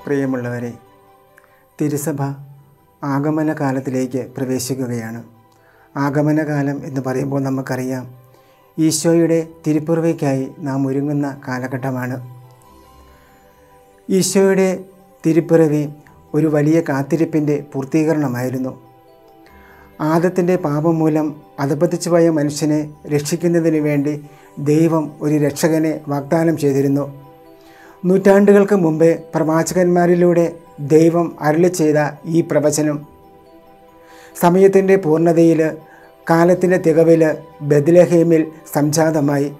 പ്രിയമുള്ളവരെ തിരുസഭ ആഗമന കാലത്തിലേക്ക് പ്രവേശിക്കുകയാണ് ആഗമനകാലം എന്ന് പറയുമ്പോൾ നമുക്കറിയാം ഈശോയുടെ തിരുപ്പിറവയ്ക്കായി നാം ഒരുങ്ങുന്ന കാലഘട്ടമാണ് ഈശോയുടെ തിരുപ്പിറവി ഒരു വലിയ കാത്തിരിപ്പിൻ്റെ പൂർത്തീകരണമായിരുന്നു ആദത്തിൻ്റെ പാപം മൂലം അധപതിച്ചു പോയ മനുഷ്യനെ രക്ഷിക്കുന്നതിന് വേണ്ടി ദൈവം ഒരു രക്ഷകനെ വാഗ്ദാനം ചെയ്തിരുന്നു നൂറ്റാണ്ടുകൾക്ക് മുമ്പേ പ്രവാചകന്മാരിലൂടെ ദൈവം അരുളി ചെയ്ത ഈ പ്രവചനം സമയത്തിൻ്റെ പൂർണ്ണതയിൽ കാലത്തിൻ്റെ തികവിൽ ബദലഹേമിൽ സംജാതമായി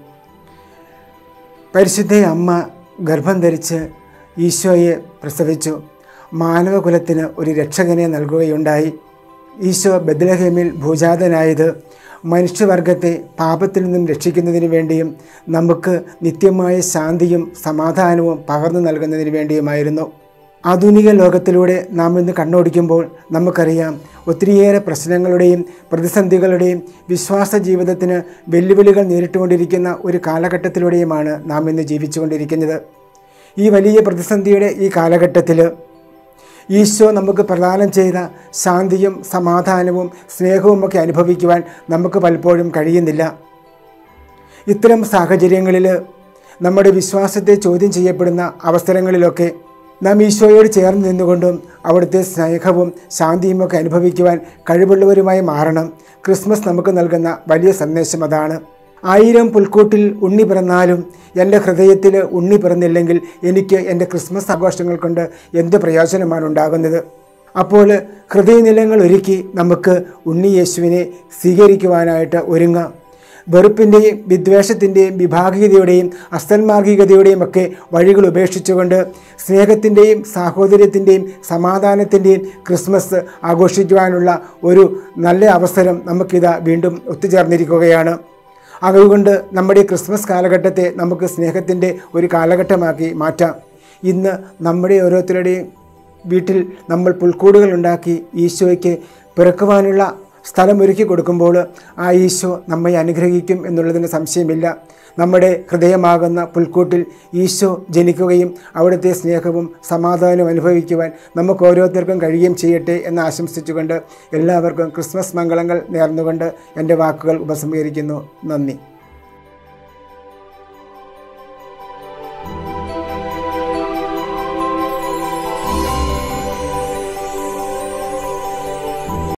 പരിശുദ്ധ അമ്മ ഗർഭം ധരിച്ച് ഈശോയെ പ്രസവിച്ചു മാനവകുലത്തിന് ഒരു രക്ഷകനെ നൽകുകയുണ്ടായി ഈശോ ബദലഹേമിൽ ഭൂജാതനായത് മനുഷ്യവർഗത്തെ പാപത്തിൽ നിന്നും രക്ഷിക്കുന്നതിന് വേണ്ടിയും നമുക്ക് നിത്യമായ ശാന്തിയും സമാധാനവും പകർന്നു നൽകുന്നതിന് വേണ്ടിയുമായിരുന്നു ആധുനിക ലോകത്തിലൂടെ നാം ഇന്ന് കണ്ണോടിക്കുമ്പോൾ നമുക്കറിയാം ഒത്തിരിയേറെ പ്രശ്നങ്ങളുടെയും പ്രതിസന്ധികളുടെയും വിശ്വാസ ജീവിതത്തിന് വെല്ലുവിളികൾ നേരിട്ടുകൊണ്ടിരിക്കുന്ന ഒരു കാലഘട്ടത്തിലൂടെയുമാണ് നാം ഇന്ന് ജീവിച്ചുകൊണ്ടിരിക്കുന്നത് ഈ വലിയ പ്രതിസന്ധിയുടെ ഈ കാലഘട്ടത്തിൽ ഈശോ നമുക്ക് പ്രദാനം ചെയ്ത ശാന്തിയും സമാധാനവും സ്നേഹവും ഒക്കെ അനുഭവിക്കുവാൻ നമുക്ക് പലപ്പോഴും കഴിയുന്നില്ല ഇത്തരം സാഹചര്യങ്ങളിൽ നമ്മുടെ വിശ്വാസത്തെ ചോദ്യം ചെയ്യപ്പെടുന്ന അവസരങ്ങളിലൊക്കെ നാം ഈശോയോട് ചേർന്ന് നിന്നുകൊണ്ടും അവിടുത്തെ സ്നേഹവും ശാന്തിയും ഒക്കെ അനുഭവിക്കുവാൻ കഴിവുള്ളവരുമായി മാറണം ക്രിസ്മസ് നമുക്ക് നൽകുന്ന വലിയ സന്ദേശം അതാണ് ആയിരം പുൽക്കൂട്ടിൽ ഉണ്ണി പിറന്നാലും എൻ്റെ ഹൃദയത്തിൽ ഉണ്ണി പിറന്നില്ലെങ്കിൽ എനിക്ക് എൻ്റെ ക്രിസ്മസ് ആഘോഷങ്ങൾ കൊണ്ട് എന്ത് പ്രയോജനമാണ് ഉണ്ടാകുന്നത് അപ്പോൾ ഹൃദയനിലങ്ങൾ ഒരുക്കി നമുക്ക് ഉണ്ണി യേശുവിനെ സ്വീകരിക്കുവാനായിട്ട് ഒരുങ്ങാം വെറുപ്പിൻ്റെയും വിദ്വേഷത്തിൻ്റെയും വിഭാഗീയതയുടെയും അസ്തന്മാർഗികതയുടെയും ഒക്കെ വഴികൾ ഉപേക്ഷിച്ചുകൊണ്ട് സ്നേഹത്തിൻ്റെയും സാഹോദര്യത്തിൻ്റെയും സമാധാനത്തിൻ്റെയും ക്രിസ്മസ് ആഘോഷിക്കുവാനുള്ള ഒരു നല്ല അവസരം നമുക്കിതാ വീണ്ടും ഒത്തുചേർന്നിരിക്കുകയാണ് അതുകൊണ്ട് നമ്മുടെ ക്രിസ്മസ് കാലഘട്ടത്തെ നമുക്ക് സ്നേഹത്തിൻ്റെ ഒരു കാലഘട്ടമാക്കി മാറ്റാം ഇന്ന് നമ്മുടെ ഓരോരുത്തരുടെയും വീട്ടിൽ നമ്മൾ പുൽക്കൂടുകൾ ഉണ്ടാക്കി ഈശോയ്ക്ക് പിറക്കുവാനുള്ള സ്ഥലമൊരുക്കി കൊടുക്കുമ്പോൾ ആ ഈശോ നമ്മെ അനുഗ്രഹിക്കും എന്നുള്ളതിന് സംശയമില്ല നമ്മുടെ ഹൃദയമാകുന്ന പുൽക്കൂട്ടിൽ ഈശോ ജനിക്കുകയും അവിടുത്തെ സ്നേഹവും സമാധാനവും അനുഭവിക്കുവാൻ നമുക്ക് ഓരോരുത്തർക്കും കഴിയുകയും ചെയ്യട്ടെ എന്ന് ആശംസിച്ചുകൊണ്ട് എല്ലാവർക്കും ക്രിസ്മസ് മംഗളങ്ങൾ നേർന്നുകൊണ്ട് എൻ്റെ വാക്കുകൾ ഉപസംഹരിക്കുന്നു നന്ദി